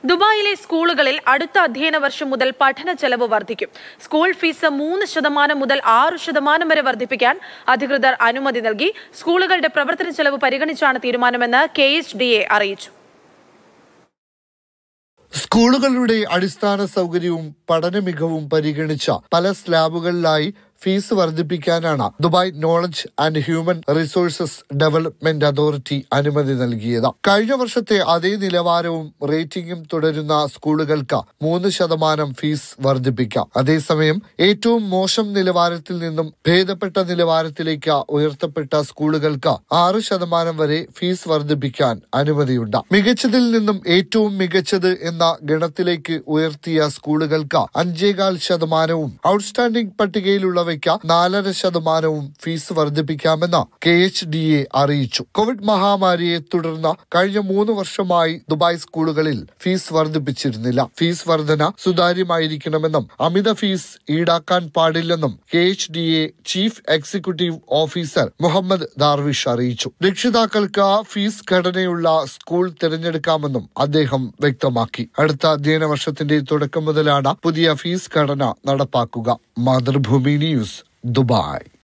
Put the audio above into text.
ദുബായിലെ സ്കൂളുകളിൽ അടുത്ത അധ്യയന വർഷം മുതൽ പഠന ചെലവ് വർദ്ധിക്കും സ്കൂൾ ഫീസ് മൂന്ന് ശതമാനം മുതൽ ആറ് ശതമാനം വരെ വർദ്ധിപ്പിക്കാൻ അധികൃതർ അനുമതി നൽകി സ്കൂളുകളുടെ പ്രവർത്തന ചെലവ് പരിഗണിച്ചാണ് തീരുമാനമെന്ന് കെ അറിയിച്ചു സ്കൂളുകളുടെ അടിസ്ഥാന സൗകര്യവും പഠന മികവും പരിഗണിച്ച പല സ്ലാബുകളിലായി ഫീസ് വർദ്ധിപ്പിക്കാനാണ് Dubai knowledge and human resources development authority അനുമതി നൽകിയത് കഴിഞ്ഞ വർഷത്തെ അതേ നിലവാരവും റേറ്റിംഗും തുടരുന്ന സ്കൂളുകൾക്ക് മൂന്ന് ശതമാനം ഫീസ് വർദ്ധിപ്പിക്കാം അതേസമയം ഏറ്റവും മോശം നിലവാരത്തിൽ നിന്നും ഭേദപ്പെട്ട നിലവാരത്തിലേക്ക് ഉയർത്തപ്പെട്ട സ്കൂളുകൾക്ക് ആറ് ശതമാനം വരെ ഫീസ് വർദ്ധിപ്പിക്കാൻ അനുമതിയുണ്ട് മികച്ചതിൽ നിന്നും ഏറ്റവും മികച്ചത് എന്ന ഗണത്തിലേക്ക് ഉയർത്തിയ സ്കൂളുകൾക്ക് അഞ്ചേകാൽ ശതമാനവും ഔട്ട്സ്റ്റാൻഡിംഗ് പട്ടികയിലുള്ളവയ്ക്ക് നാലര ശതമാനവും ഫീസ് വർദ്ധിപ്പിക്കാമെന്ന് കെ എച്ച് ഡി എ അറിയിച്ചു കോവിഡ് മഹാമാരിയെ തുടർന്ന് കഴിഞ്ഞ മൂന്ന് വർഷമായി ദുബായ് സ്കൂളുകളിൽ ഫീസ് വർദ്ധിപ്പിച്ചിരുന്നില്ല ഫീസ് വർധന സുതാര്യമായിരിക്കണമെന്നും അമിത ഫീസ് ഈടാക്കാൻ പാടില്ലെന്നും K H D A chief executive officer Mohammed Darwish അറിയിച്ചു രക്ഷിതാക്കൾക്ക് ഫീസ് ഘടനയുള്ള സ്കൂൾ തിരഞ്ഞെടുക്കാമെന്നും അദ്ദേഹം വ്യക്തമാക്കി അടുത്ത അധ്യയന വർഷത്തിന്റെ തുടക്കം മുതലാണ് പുതിയ ഫീസ് ഘടന നടപ്പാക്കുക മാതൃഭൂമി ന്യൂസ് ദുബായ്